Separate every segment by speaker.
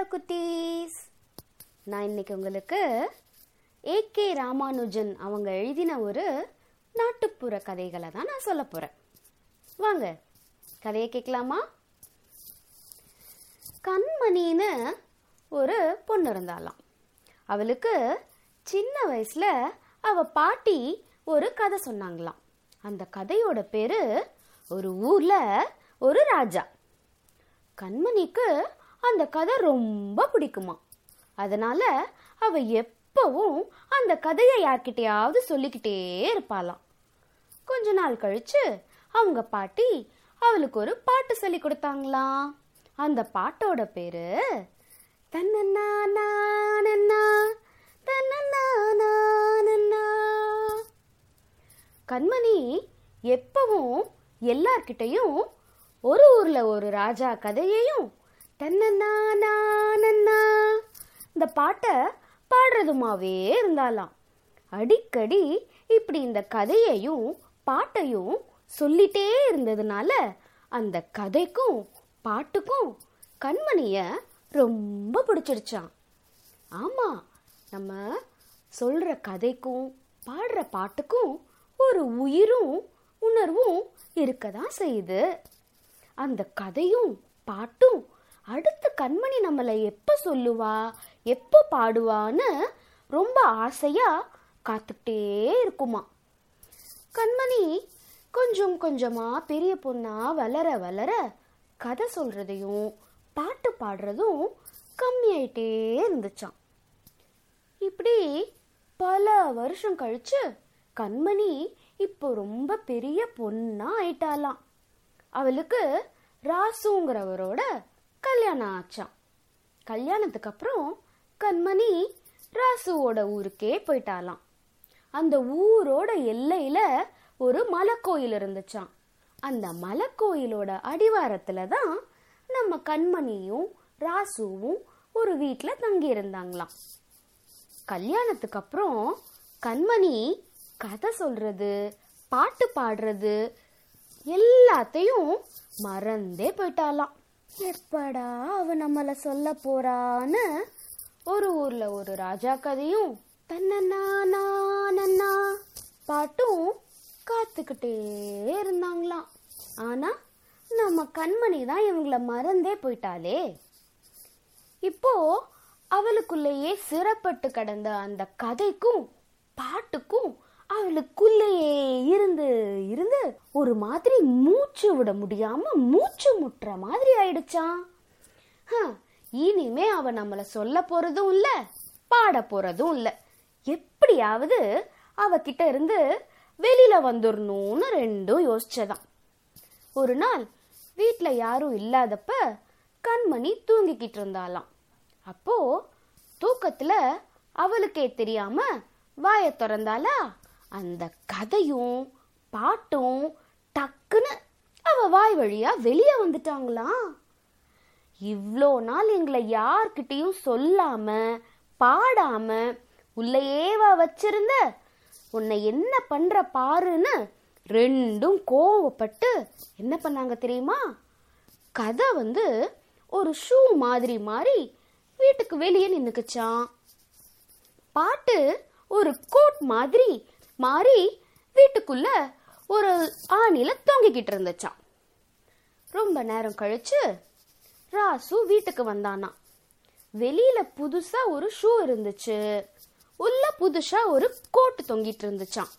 Speaker 1: Hello குட்டீஸ் நான் இன்னைக்கு உங்களுக்கு ஏகே ராமானுஜன் அவங்க எழுதின ஒரு நாட்டுப்புற கதைகளை தான் நான் சொல்ல போறேன் வாங்க கதையை கேட்கலாமா கண்மணின்னு ஒரு பொண்ணு இருந்தாளாம் அவளுக்கு சின்ன வயசுல அவ பாட்டி ஒரு கதை சொன்னாங்களாம் அந்த கதையோட பேரு ஒரு ஊர்ல ஒரு ராஜா கண்மணிக்கு அந்த கதை ரொம்ப பிடிக்குமா அதனால அவ எப்பவும் அந்த கதையை யார்கிட்டயாவது சொல்லிக்கிட்டே இருப்பாளாம் கொஞ்ச நாள் கழிச்சு அவங்க பாட்டி அவளுக்கு ஒரு பாட்டு சொல்லி கொடுத்தாங்களாம் அந்த பாட்டோட பேரு தன்னன்னா நானன்னா, தன்னன்னா நானன்னா. கண்மணி எப்பவும் எல்லார்கிட்டையும் ஒரு ஊர்ல ஒரு ராஜா கதையையும் தன்னன்னா நானன்னா இந்த பாட்டை பாடுறதுமாவே இருந்தாலாம் அடிக்கடி இப்படி இந்த கதையையும் பாட்டையும் சொல்லிட்டே இருந்ததுனால அந்த கதைக்கும் பாட்டுக்கும் கண்மணிய ரொம்ப பிடிச்சிருச்சான் ஆமா நம்ம சொல்ற கதைக்கும் பாடுற பாட்டுக்கும் ஒரு உயிரும் உணர்வும் இருக்கதான் செய்யுது அந்த கதையும் பாட்டும் அடுத்து கண்மணி நம்மளை எப்ப சொல்லுவா எப்போ பாடுவான்னு ரொம்ப ஆசையா காத்துக்கிட்டே இருக்குமா கண்மணி கொஞ்சம் கொஞ்சமா பெரிய பொண்ணா வளர வளர கதை சொல்றதையும் பாட்டு பாடுறதும் கம்மியாயிட்டே இருந்துச்சாம் இப்படி பல வருஷம் கழிச்சு கண்மணி இப்போ ரொம்ப பெரிய பொண்ணா ஆயிட்டாலாம் அவளுக்கு ராசுங்கிறவரோட கல்யாணம் ஆச்சாம் கல்யாணத்துக்கு அப்புறம் கண்மணி ராசுவோட ஊருக்கே போயிட்டாலாம் அந்த ஊரோட எல்லையில ஒரு மலைக்கோயில் இருந்துச்சாம் அந்த மலைக்கோயிலோட அடிவாரத்துல தான் நம்ம கண்மணியும் ராசுவும் ஒரு வீட்ல தங்கி இருந்தாங்களாம் கல்யாணத்துக்கு அப்புறம் கண்மணி கதை சொல்றது பாட்டு பாடுறது எல்லாத்தையும் மறந்தே போயிட்டாலாம் எப்படா அவ நம்மள சொல்ல போறான்னு ஒரு ஊர்ல ஒரு ராஜா கதையும் தன்னன்னா நானன்னா பாட்டும் காத்துக்கிட்டே இருந்தாங்களாம் ஆனா நம்ம கண்மணி தான் இவங்கள மறந்தே போயிட்டாளே இப்போ அவளுக்குள்ளேயே சிறப்பட்டு கிடந்த அந்த கதைக்கும் பாட்டுக்கும் அவளுக்குள்ளேயே இருந்து இருந்து ஒரு மாதிரி மூச்சு விட முடியாம மூச்சு முட்டுற மாதிரி ஆயிடுச்சான் ஹம், இனிமே அவ நம்மள சொல்ல போறதும் இல்ல பாட போறதும் இல்ல எப்படியாவது அவகிட்ட இருந்து வெளியில வந்துடணும்னு ரெண்டும் யோசிச்சதாம் ஒரு நாள் வீட்ல யாரும் இல்லாதப்ப கண்மணி தூங்கிக்கிட்டு இருந்தாளாம் அப்போ தூக்கத்துல அவளுக்கே தெரியாம வாய திறந்தாளா அந்த கதையும் பாட்டும் டக்குன்னு அவ வாய் வழியா வெளியே வந்துட்டாங்களாம் இவ்வளோ நாள் எங்களை யார்கிட்டயும் சொல்லாம பாடாம உள்ளேயேவா வச்சிருந்த உன்னை என்ன பண்ற பாருன்னு ரெண்டும் கோவப்பட்டு என்ன பண்ணாங்க தெரியுமா கதை வந்து ஒரு ஷூ மாதிரி மாறி வீட்டுக்கு வெளியே நின்னுக்குச்சான் பாட்டு ஒரு கோட் மாதிரி மாறி வீட்டுக்குள்ள ஒரு ஆணில தொங்கிக்கிட்டு இருந்துச்சான் ரொம்ப நேரம் கழிச்சு ராசு வீட்டுக்கு வந்தானா வெளியில புதுசா ஒரு ஷூ இருந்துச்சு உள்ள புதுசா ஒரு கோட் தொங்கிட்டு இருந்துச்சான்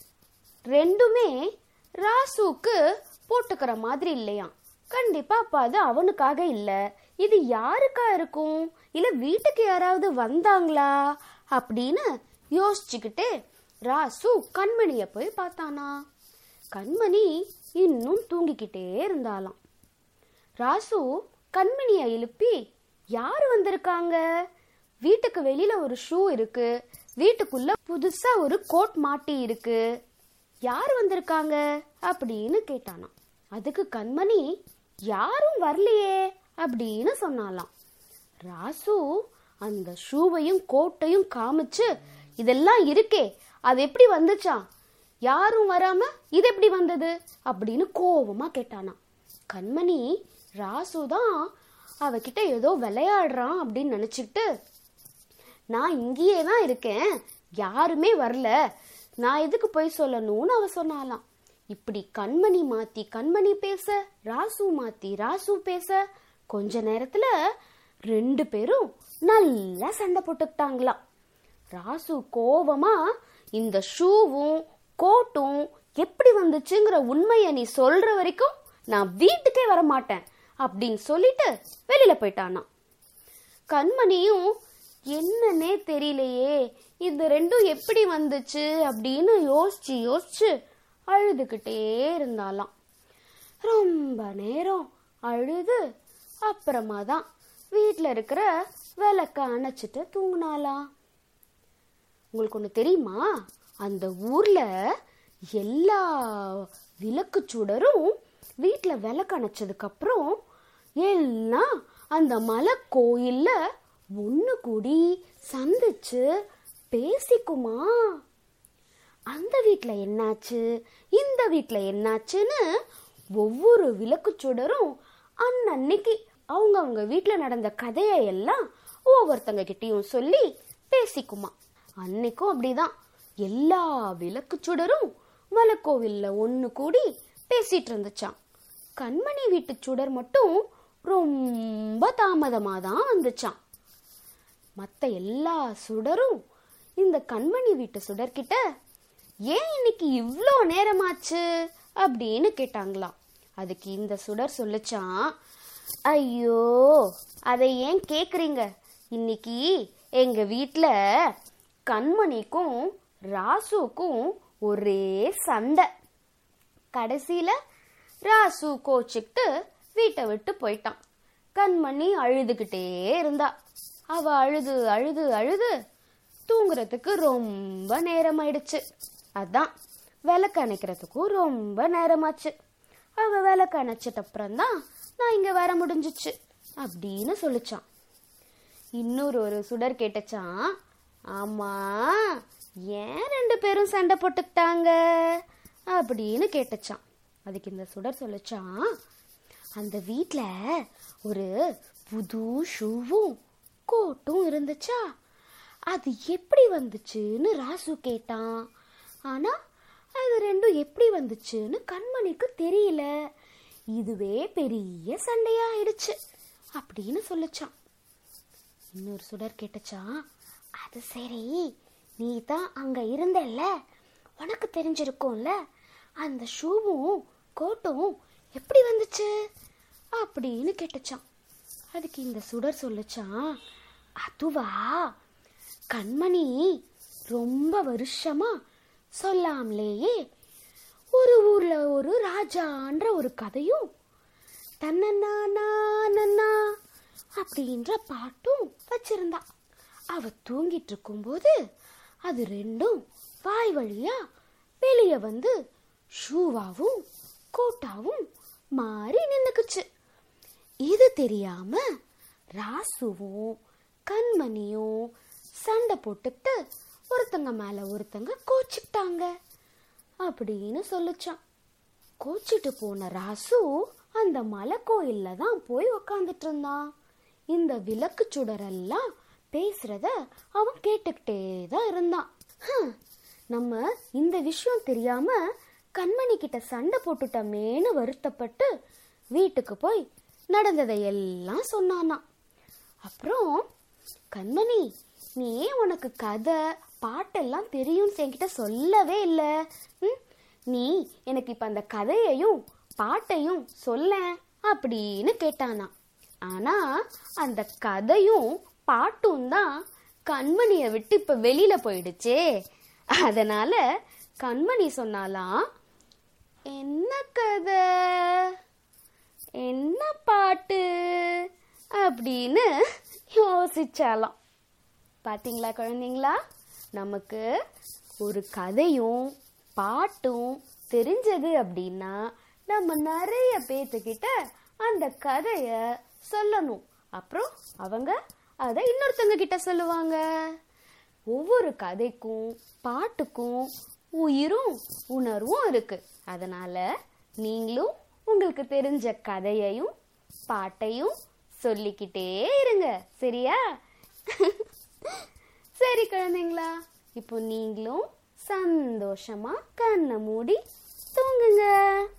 Speaker 1: ரெண்டுமே ராசுக்கு போட்டுக்கிற மாதிரி இல்லையாம் கண்டிப்பா அப்ப அது அவனுக்காக இல்ல இது யாருக்கா இருக்கும் இல்ல வீட்டுக்கு யாராவது வந்தாங்களா அப்படின்னு யோசிச்சுக்கிட்டே ராசு கண்மணிய போய் பார்த்தானா கண்மணி இன்னும் தூங்கிக்கிட்டே இருந்தாளாம் ராசு கண்மணிய எழுப்பி யார் வந்திருக்காங்க வீட்டுக்கு வெளியில ஒரு ஷூ இருக்கு வீட்டுக்குள்ள புதுசா ஒரு கோட் மாட்டி இருக்கு யார் வந்திருக்காங்க அப்படின்னு கேட்டானாம் அதுக்கு கண்மணி யாரும் வரலையே அப்படின்னு சொன்னாலாம் ராசு அந்த ஷூவையும் கோட்டையும் காமிச்சு இதெல்லாம் இருக்கே அது எப்படி வந்துச்சாம் யாரும் வராம இது எப்படி வந்தது அப்படின்னு கோவமா கேட்டானாம் கண்மணி ராசு தான் அவகிட்ட ஏதோ விளையாடுறான் அப்படின்னு நினைச்சுக்கிட்டு நான் இங்கேயே தான் இருக்கேன் யாருமே வரல நான் எதுக்கு போய் சொல்லணும்னு அவ சொன்னாலாம் இப்படி கண்மணி மாத்தி கண்மணி பேச ராசு மாத்தி ராசு பேச கொஞ்ச நேரத்துல ரெண்டு பேரும் நல்லா சண்டை போட்டுக்கிட்டாங்களாம் ராசு கோபமா இந்த ஷூவும் கோட்டும் எப்படி வந்துச்சுங்கிற உண்மையை நீ சொல்ற வரைக்கும் நான் வீட்டுக்கே வர மாட்டேன் அப்படின்னு சொல்லிட்டு வெளியில போயிட்டானா கண்மணியும் என்னன்னே தெரியலையே இது ரெண்டும் எப்படி வந்துச்சு அப்படின்னு யோசிச்சு யோசிச்சு அழுதுகிட்டே இருந்தாலாம் ரொம்ப நேரம் அழுது அப்புறமா தான் வீட்டில் இருக்கிற விளக்க அணைச்சிட்டு தூங்கினாலாம் உங்களுக்கு ஒன்று தெரியுமா அந்த ஊர்ல எல்லா விளக்கு சுடரும் வீட்டில் விளக்கு அணைச்சதுக்கு அப்புறம் எல்லாம் அந்த மலை கோயில்ல ஒன்று கூடி சந்திச்சு பேசிக்குமா அந்த வீட்டில் என்னாச்சு இந்த வீட்டில் என்னாச்சுன்னு ஒவ்வொரு விளக்கு சுடரும் அன்னன்னைக்கு அவங்க அவங்க வீட்டில் நடந்த கதையை எல்லாம் ஒவ்வொருத்தங்க கிட்டயும் சொல்லி பேசிக்குமா அன்னைக்கும் அப்படிதான் எல்லா விளக்கு சுடரும் மலைக்கோவில்ல ஒன்று கூடி பேசிட்டு இருந்துச்சான் கண்மணி வீட்டு சுடர் மட்டும் ரொம்ப தாமதமாக தான் வந்துச்சான் மற்ற எல்லா சுடரும் இந்த கண்மணி வீட்டு சுடர்கிட்ட ஏன் இன்னைக்கு இவ்வளோ நேரமாச்சு அப்படின்னு கேட்டாங்களாம் அதுக்கு இந்த சுடர் சொல்லுச்சான் ஐயோ அதை ஏன் கேக்குறீங்க இன்னைக்கு எங்க வீட்ல கண்மணிக்கும் ராசுக்கும் ஒரே சண்டை கடைசியில ராசு கோச்சிக்கிட்டு வீட்டை விட்டு போயிட்டான் கண்மணி அழுதுகிட்டே இருந்தா அவ அழுது அழுது அழுது தூங்குறதுக்கு ரொம்ப நேரமாயிடுச்சு அதான் விளக்கு அணைக்கிறதுக்கும் ரொம்ப நேரமாச்சு அவ விளக்கு அணைச்சிட்ட அப்புறம் தான் நான் இங்க வர முடிஞ்சிச்சு அப்படின்னு சொல்லிச்சான் இன்னொரு ஒரு சுடர் கேட்டுச்சான் ஆமா ஏன் ரெண்டு பேரும் சண்டை போட்டுக்கிட்டாங்க அப்படின்னு கேட்டுச்சான் அதுக்கு இந்த சுடர் சொல்லிச்சான் அந்த வீட்டில் ஒரு புது ஷூவும் கோட்டும் இருந்துச்சா அது எப்படி வந்துச்சுன்னு ராசு கேட்டான் ஆனா அது ரெண்டும் எப்படி வந்துச்சுன்னு கண்மணிக்கு தெரியல இதுவே பெரிய சண்டையா ஆயிடுச்சு அப்படின்னு சொல்லுச்சான் இன்னொரு சுடர் கேட்டுச்சா அது சரி நீ தான் அங்க இருந்தல்ல உனக்கு தெரிஞ்சிருக்கும்ல அந்த ஷூவும் கோட்டும் எப்படி வந்துச்சு அப்படின்னு கேட்டுச்சான் அதுக்கு இந்த சுடர் சொல்லுச்சான் அதுவா கண்மணி ரொம்ப வருஷமா சொல்லாமலேயே ஒரு ஊர்ல ஒரு ராஜான்ற ஒரு கதையும் தன்னன்னா அப்படின்ற பாட்டும் வச்சிருந்தா அவ தூங்கிட்டு இருக்கும்போது அது ரெண்டும் வாய் வழியா வெளியே வந்து ஷூவாவும் கோட்டாவும் மாறி நின்னுக்குச்சு இது தெரியாம ராசுவும் கண்மணியும் சண்டை போட்டுட்டு ஒருத்தங்க மேல ஒருத்தங்க கோச்சிக்கிட்டாங்க அப்படின்னு சொல்லுச்சான் கோச்சிட்டு போன ராசு அந்த மலை கோயில்ல தான் போய் உக்காந்துட்டு இருந்தான் இந்த விளக்கு சுடரெல்லாம் பேசுறத அவன் கேட்டுக்கிட்டே தான் இருந்தான் ஹம், நம்ம இந்த விஷயம் தெரியாம கண்மணி கிட்ட சண்டை போட்டுட்டோமேன்னு வருத்தப்பட்டு வீட்டுக்கு போய் நடந்ததை எல்லாம் சொன்னானாம் அப்புறம் கண்மணி நீ ஏன் உனக்கு கதை பாட்டெல்லாம் தெரியும்னு என்கிட்ட சொல்லவே இல்லை ம்? நீ எனக்கு இப்ப அந்த கதையையும் பாட்டையும் சொல்லேன் அப்படின்னு கேட்டானா ஆனா அந்த கதையும் பாட்டும் தான் கண்மணியை விட்டு இப்ப வெளியில போயிடுச்சே அதனால கண்மணி சொன்னாலாம் என்ன கதை என்ன பாட்டு அப்படின்னு யோசிச்சாலாம் பாத்தீங்களா குழந்தைங்களா நமக்கு ஒரு கதையும் பாட்டும் தெரிஞ்சது அப்படின்னா நம்ம நிறைய பேத்துக்கிட்ட அந்த கதைய சொல்லணும் அப்புறம் அவங்க அதை இன்னொருத்தங்க கிட்ட சொல்லுவாங்க ஒவ்வொரு கதைக்கும் பாட்டுக்கும் உயிரும் உணர்வும் இருக்கு அதனால நீங்களும் உங்களுக்கு தெரிஞ்ச கதையையும் பாட்டையும் சொல்லிக்கிட்டே இருங்க சரியா சரி குழந்தைங்களா இப்போ நீங்களும் சந்தோஷமா கண்ணை மூடி தூங்குங்க